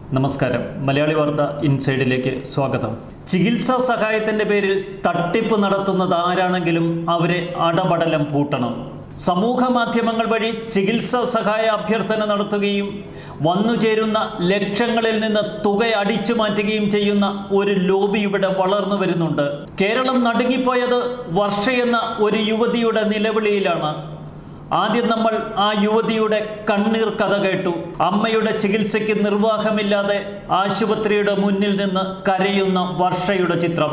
നമസ്കാരം മലയാളി വാർത്ത ഇൻസൈഡിലേക്ക് സ്വാഗതം ചികിത്സാ സഹായത്തിൻ്റെ പേരിൽ തട്ടിപ്പ് നടത്തുന്നത് ആരാണെങ്കിലും അവരെ അടപടലം പൂട്ടണം സമൂഹ മാധ്യമങ്ങൾ വഴി ചികിത്സാ സഹായ അഭ്യർത്ഥന നടത്തുകയും വന്നു ചേരുന്ന ലക്ഷങ്ങളിൽ നിന്ന് തുക അടിച്ചു മാറ്റുകയും ചെയ്യുന്ന ഒരു ലോബി ഇവിടെ വളർന്നു വരുന്നുണ്ട് കേരളം നടുങ്ങിപ്പോയത് വർഷ എന്ന ഒരു യുവതിയുടെ നിലവിളിയിലാണ് ആദ്യം നമ്മൾ ആ യുവതിയുടെ കണ്ണീർ കഥ കേട്ടു അമ്മയുടെ ചികിത്സയ്ക്ക് നിർവാഹമില്ലാതെ ആശുപത്രിയുടെ മുന്നിൽ നിന്ന് കരയുന്ന വർഷയുടെ ചിത്രം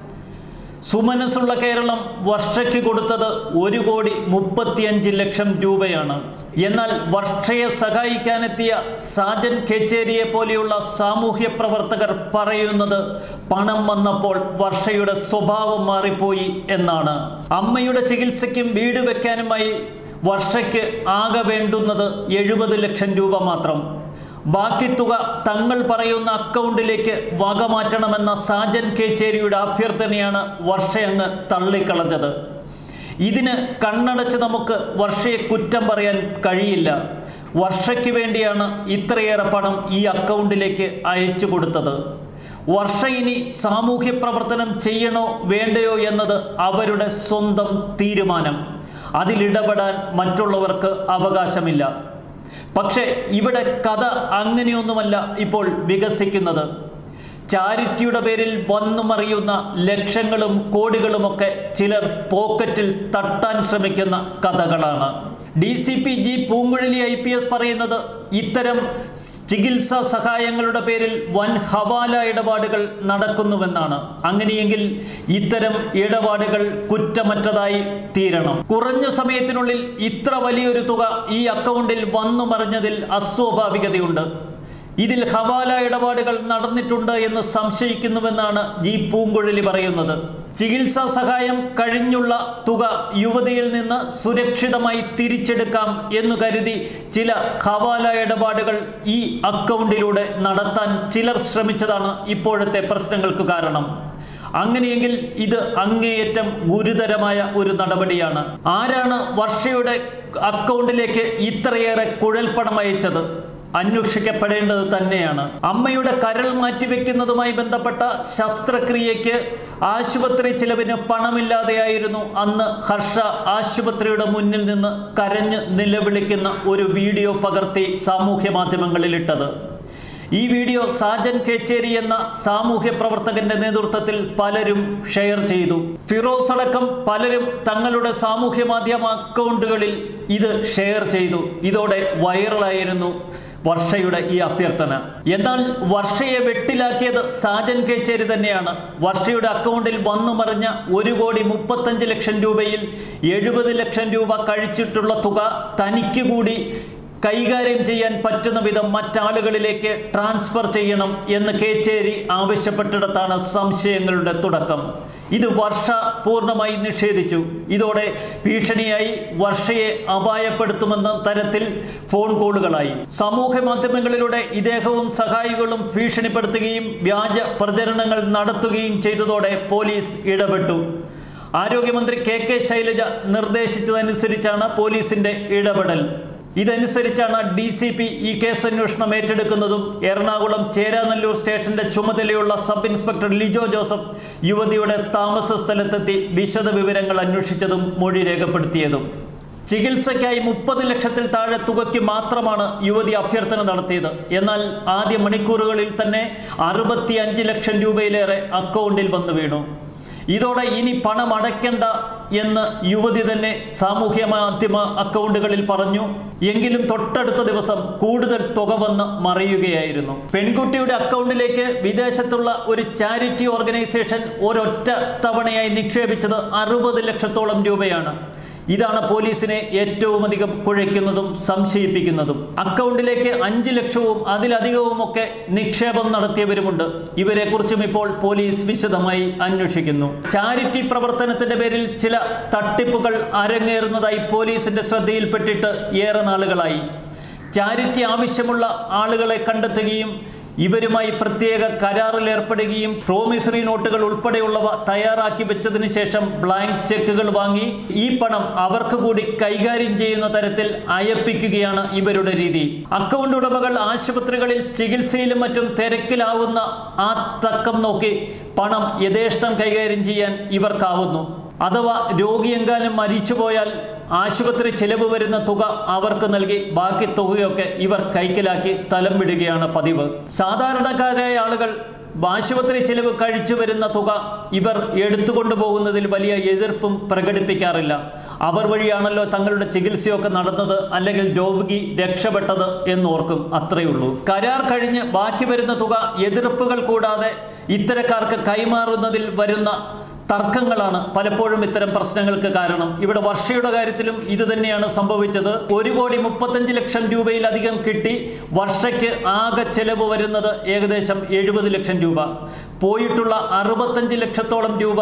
സുമനസ്സുള്ള കേരളം വർഷയ്ക്ക് കൊടുത്തത് ഒരു കോടി മുപ്പത്തിയഞ്ച് ലക്ഷം രൂപയാണ് എന്നാൽ വർഷയെ സഹായിക്കാനെത്തിയ സാജൻ ഖെച്ചേരിയെ പോലെയുള്ള സാമൂഹ്യ പ്രവർത്തകർ പറയുന്നത് പണം വന്നപ്പോൾ വർഷയുടെ സ്വഭാവം മാറിപ്പോയി എന്നാണ് അമ്മയുടെ ചികിത്സയ്ക്കും വീട് വെക്കാനുമായി വർഷയ്ക്ക് ആകെ വേണ്ടുന്നത് എഴുപത് ലക്ഷം രൂപ മാത്രം ബാക്കി തുക തങ്ങൾ പറയുന്ന അക്കൗണ്ടിലേക്ക് വകമാറ്റണമെന്ന സാജൻ കേച്ചേരിയുടെ അഭ്യർത്ഥനയാണ് വർഷയങ്ങ് തള്ളിക്കളഞ്ഞത് ഇതിന് കണ്ണടച്ച് നമുക്ക് വർഷയെ കുറ്റം പറയാൻ കഴിയില്ല വർഷയ്ക്ക് വേണ്ടിയാണ് ഇത്രയേറെ പണം ഈ അക്കൗണ്ടിലേക്ക് അയച്ചു കൊടുത്തത് വർഷ ഇനി സാമൂഹ്യ പ്രവർത്തനം ചെയ്യണോ വേണ്ടയോ എന്നത് അവരുടെ സ്വന്തം തീരുമാനം അതിലിടപെടാൻ മറ്റുള്ളവർക്ക് അവകാശമില്ല പക്ഷേ ഇവിടെ കഥ അങ്ങനെയൊന്നുമല്ല ഇപ്പോൾ വികസിക്കുന്നത് ചാരിറ്റിയുടെ പേരിൽ വന്നു മറിയുന്ന ലക്ഷങ്ങളും കോടികളുമൊക്കെ ചിലർ പോക്കറ്റിൽ തട്ടാൻ ശ്രമിക്കുന്ന കഥകളാണ് D C P G Poonkuzhali I P S പറയുന്നത് ഇത്തരം ചികിത്സാ സഹായങ്ങളുടെ പേരിൽ വൻ ഹവാല ഇടപാടുകൾ നടക്കുന്നുവെന്നാണ് അങ്ങനെയെങ്കിൽ ഇത്തരം ഇടപാടുകൾ കുറ്റമറ്റതായി തീരണം കുറഞ്ഞ സമയത്തിനുള്ളിൽ ഇത്ര വലിയൊരു തുക ഈ അക്കൗണ്ടിൽ വന്നു മറിഞ്ഞതിൽ അസ്വാഭാവികതയുണ്ട് ഇതിൽ ഹവാല ഇടപാടുകൾ നടന്നിട്ടുണ്ട് എന്ന് സംശയിക്കുന്നുവെന്നാണ് ജി പൂങ്കുഴലി പറയുന്നത് ചികിത്സാ സഹായം കഴിഞ്ഞുള്ള തുക യുവതിയിൽ നിന്ന് സുരക്ഷിതമായി തിരിച്ചെടുക്കാം എന്ന് കരുതി ചില ഹവാല ഇടപാടുകൾ ഈ അക്കൗണ്ടിലൂടെ നടത്താൻ ചിലർ ശ്രമിച്ചതാണ് ഇപ്പോഴത്തെ പ്രശ്നങ്ങൾക്ക് കാരണം അങ്ങനെയെങ്കിൽ ഇത് അങ്ങേയറ്റം ഗുരുതരമായ ഒരു നടപടിയാണ് ആരാണ് വർഷയുടെ അക്കൗണ്ടിലേക്ക് ഇത്രയേറെ കുഴൽപ്പണം അയച്ചത് അന്വേഷിക്കപ്പെടേണ്ടത് തന്നെയാണ് അമ്മയുടെ കരൾ മാറ്റിവെക്കുന്നതുമായി ബന്ധപ്പെട്ട ശസ്ത്രക്രിയയ്ക്ക് ആശുപത്രി ചിലവിന് പണമില്ലാതെയായിരുന്നു അന്ന് ഹർഷ ആശുപത്രിയുടെ മുന്നിൽ നിന്ന് കരഞ്ഞ് നിലവിളിക്കുന്ന ഒരു വീഡിയോ പകർത്തി സാമൂഹ്യ മാധ്യമങ്ങളിൽ ഇട്ടത് ഈ വീഡിയോ സാജൻ കേച്ചേരി എന്ന സാമൂഹ്യ പ്രവർത്തകന്റെ നേതൃത്വത്തിൽ പലരും ഷെയർ ചെയ്തു ഫിറോസ് അടക്കം പലരും തങ്ങളുടെ സാമൂഹ്യ മാധ്യമ അക്കൗണ്ടുകളിൽ ഇത് ഷെയർ ചെയ്തു ഇതോടെ വൈറലായിരുന്നു വർഷയുടെ ഈ അഭ്യർത്ഥന എന്നാൽ വർഷയെ വെട്ടിലാക്കിയത് സാജൻ കേച്ചേരി തന്നെയാണ് വർഷയുടെ അക്കൗണ്ടിൽ വന്നു മറിഞ്ഞ ഒരു കോടി മുപ്പത്തഞ്ച് ലക്ഷം രൂപയിൽ എഴുപത് ലക്ഷം രൂപ കഴിച്ചിട്ടുള്ള തുക തനിക്ക് കൂടി കൈകാര്യം ചെയ്യാൻ പറ്റുന്ന വിധം മറ്റാളുകളിലേക്ക് ട്രാൻസ്ഫർ ചെയ്യണം എന്ന് കേച്ചേരി ആവശ്യപ്പെട്ടിടത്താണ് സംശയങ്ങളുടെ തുടക്കം ഇത് വർഷ പൂർണ്ണമായി നിഷേധിച്ചു ഇതോടെ ഭീഷണിയായി വർഷയെ അപായപ്പെടുത്തുമെന്ന തരത്തിൽ ഫോൺ കോളുകളായി സമൂഹ മാധ്യമങ്ങളിലൂടെ ഇദ്ദേഹവും സഹായികളും ഭീഷണിപ്പെടുത്തുകയും വ്യാജ പ്രചരണങ്ങൾ നടത്തുകയും ചെയ്തതോടെ പോലീസ് ഇടപെട്ടു ആരോഗ്യമന്ത്രി കെ കെ ശൈലജ നിർദ്ദേശിച്ചതനുസരിച്ചാണ് പോലീസിന്റെ ഇടപെടൽ ഇതനുസരിച്ചാണ് ഡി സി പി ഈ കേസ് അന്വേഷണം ഏറ്റെടുക്കുന്നതും എറണാകുളം ചേരാനല്ലൂർ സ്റ്റേഷന്റെ ചുമതലയുള്ള സബ് ഇൻസ്പെക്ടർ ലിജോ ജോസഫ് യുവതിയുടെ താമസ സ്ഥലത്തെത്തി വിശദ വിവരങ്ങൾ അന്വേഷിച്ചതും മൊഴി രേഖപ്പെടുത്തിയതും ചികിത്സയ്ക്കായി മുപ്പത് ലക്ഷത്തിൽ താഴെ തുകയ്ക്ക് മാത്രമാണ് യുവതി അഭ്യർത്ഥന നടത്തിയത് എന്നാൽ ആദ്യ മണിക്കൂറുകളിൽ തന്നെ അറുപത്തി അഞ്ച് ലക്ഷം രൂപയിലേറെ അക്കൗണ്ടിൽ വന്നു വീണു ഇതോടെ ഇനി പണം അടയ്ക്കണ്ട എന്ന് യുവതി തന്നെ സാമൂഹ്യ മാധ്യമ അക്കൗണ്ടുകളിൽ പറഞ്ഞു എങ്കിലും തൊട്ടടുത്ത ദിവസം കൂടുതൽ തുക വന്ന് മറിയുകയായിരുന്നു പെൺകുട്ടിയുടെ അക്കൗണ്ടിലേക്ക് വിദേശത്തുള്ള ഒരു ചാരിറ്റി ഓർഗനൈസേഷൻ ഒരൊറ്റ തവണയായി നിക്ഷേപിച്ചത് അറുപത് ലക്ഷത്തോളം രൂപയാണ് ഇതാണ് പോലീസിനെ ഏറ്റവും അധികം കുഴയ്ക്കുന്നതും സംശയിപ്പിക്കുന്നതും അക്കൗണ്ടിലേക്ക് അഞ്ച് ലക്ഷവും അതിലധികവും ഒക്കെ നിക്ഷേപം നടത്തിയവരുമുണ്ട് ഇവരെക്കുറിച്ചും ഇപ്പോൾ പോലീസ് വിശദമായി അന്വേഷിക്കുന്നു ചാരിറ്റി പ്രവർത്തനത്തിന്റെ പേരിൽ ചില തട്ടിപ്പുകൾ അരങ്ങേറുന്നതായി പോലീസിന്റെ ശ്രദ്ധയിൽപ്പെട്ടിട്ട് ഏറെ നാളുകളായി ചാരിറ്റി ആവശ്യമുള്ള ആളുകളെ കണ്ടെത്തുകയും ഇവരുമായി പ്രത്യേക കരാറിൽ ഏർപ്പെടുകയും പ്രോമിസറി നോട്ടുകൾ ഉൾപ്പെടെയുള്ളവ തയ്യാറാക്കി വെച്ചതിന് ശേഷം ബ്ലാങ്ക് ചെക്കുകൾ വാങ്ങി ഈ പണം അവർക്ക് കൂടി കൈകാര്യം ചെയ്യുന്ന തരത്തിൽ അയപ്പിക്കുകയാണ് ഇവരുടെ രീതി അക്കൗണ്ട് ഉടമകൾ ആശുപത്രികളിൽ ചികിത്സയിലും മറ്റും തിരക്കിലാവുന്ന ആ തക്കം നോക്കി പണം യഥേഷ്ടം കൈകാര്യം ചെയ്യാൻ ഇവർക്കാവുന്നു അഥവാ രോഗിയെങ്കാലും മരിച്ചുപോയാൽ ആശുപത്രി ചെലവ് വരുന്ന തുക അവർക്ക് നൽകി ബാക്കി തുകയൊക്കെ ഇവർ കൈക്കലാക്കി സ്ഥലം വിടുകയാണ് പതിവ് സാധാരണക്കാരായ ആളുകൾ ആശുപത്രി ചെലവ് കഴിച്ചു വരുന്ന തുക ഇവർ എടുത്തുകൊണ്ടു പോകുന്നതിൽ വലിയ എതിർപ്പും പ്രകടിപ്പിക്കാറില്ല അവർ വഴിയാണല്ലോ തങ്ങളുടെ ചികിത്സയൊക്കെ നടന്നത് അല്ലെങ്കിൽ രോഗി രക്ഷപ്പെട്ടത് എന്നോർക്കും അത്രയുള്ളൂ കരാർ കഴിഞ്ഞ് ബാക്കി വരുന്ന തുക എതിർപ്പുകൾ കൂടാതെ ഇത്തരക്കാർക്ക് കൈമാറുന്നതിൽ വരുന്ന തർക്കങ്ങളാണ് പലപ്പോഴും ഇത്തരം പ്രശ്നങ്ങൾക്ക് കാരണം ഇവിടെ വർഷയുടെ കാര്യത്തിലും ഇത് തന്നെയാണ് സംഭവിച്ചത് ഒരു കോടി മുപ്പത്തഞ്ച് ലക്ഷം രൂപയിലധികം കിട്ടി വർഷയ്ക്ക് ആകെ ചെലവ് വരുന്നത് ഏകദേശം എഴുപത് ലക്ഷം രൂപ പോയിട്ടുള്ള അറുപത്തഞ്ച് ലക്ഷത്തോളം രൂപ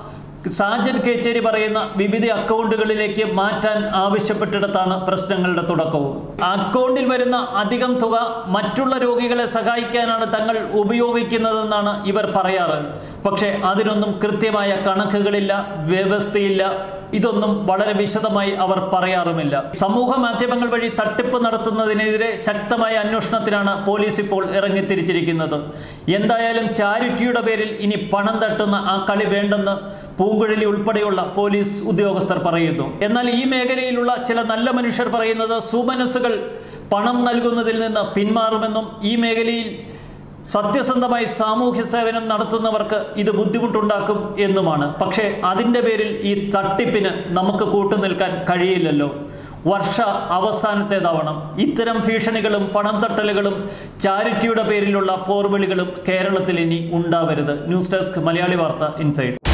സാജൻ കേച്ചേരി പറയുന്ന വിവിധ അക്കൗണ്ടുകളിലേക്ക് മാറ്റാൻ ആവശ്യപ്പെട്ടിടത്താണ് പ്രശ്നങ്ങളുടെ തുടക്കവും അക്കൗണ്ടിൽ വരുന്ന അധികം തുക മറ്റുള്ള രോഗികളെ സഹായിക്കാനാണ് തങ്ങൾ ഉപയോഗിക്കുന്നതെന്നാണ് ഇവർ പറയാറ് പക്ഷേ അതിനൊന്നും കൃത്യമായ കണക്കുകളില്ല വ്യവസ്ഥയില്ല ഇതൊന്നും വളരെ വിശദമായി അവർ പറയാറുമില്ല സമൂഹ മാധ്യമങ്ങൾ വഴി തട്ടിപ്പ് നടത്തുന്നതിനെതിരെ ശക്തമായ അന്വേഷണത്തിനാണ് പോലീസ് ഇപ്പോൾ ഇറങ്ങിത്തിരിച്ചിരിക്കുന്നത് എന്തായാലും ചാരിറ്റിയുടെ പേരിൽ ഇനി പണം തട്ടുന്ന ആ കളി വേണ്ടെന്ന് പൂങ്കുഴലി ഉൾപ്പെടെയുള്ള പോലീസ് ഉദ്യോഗസ്ഥർ പറയുന്നു എന്നാൽ ഈ മേഖലയിലുള്ള ചില നല്ല മനുഷ്യർ പറയുന്നത് സുമനസ്സുകൾ പണം നൽകുന്നതിൽ നിന്ന് പിന്മാറുമെന്നും ഈ മേഖലയിൽ സത്യസന്ധമായി സാമൂഹ്യ സേവനം നടത്തുന്നവർക്ക് ഇത് ബുദ്ധിമുട്ടുണ്ടാക്കും എന്നുമാണ് പക്ഷേ അതിൻ്റെ പേരിൽ ഈ തട്ടിപ്പിന് നമുക്ക് കൂട്ടുനിൽക്കാൻ കഴിയില്ലല്ലോ വർഷ അവസാനത്തേതാവണം ഇത്തരം ഭീഷണികളും പണം തട്ടലുകളും ചാരിറ്റിയുടെ പേരിലുള്ള പോർവിളികളും കേരളത്തിൽ ഇനി ഉണ്ടാവരുത് ന്യൂസ് ഡെസ്ക് മലയാളി വാർത്ത ഇൻസൈഡ്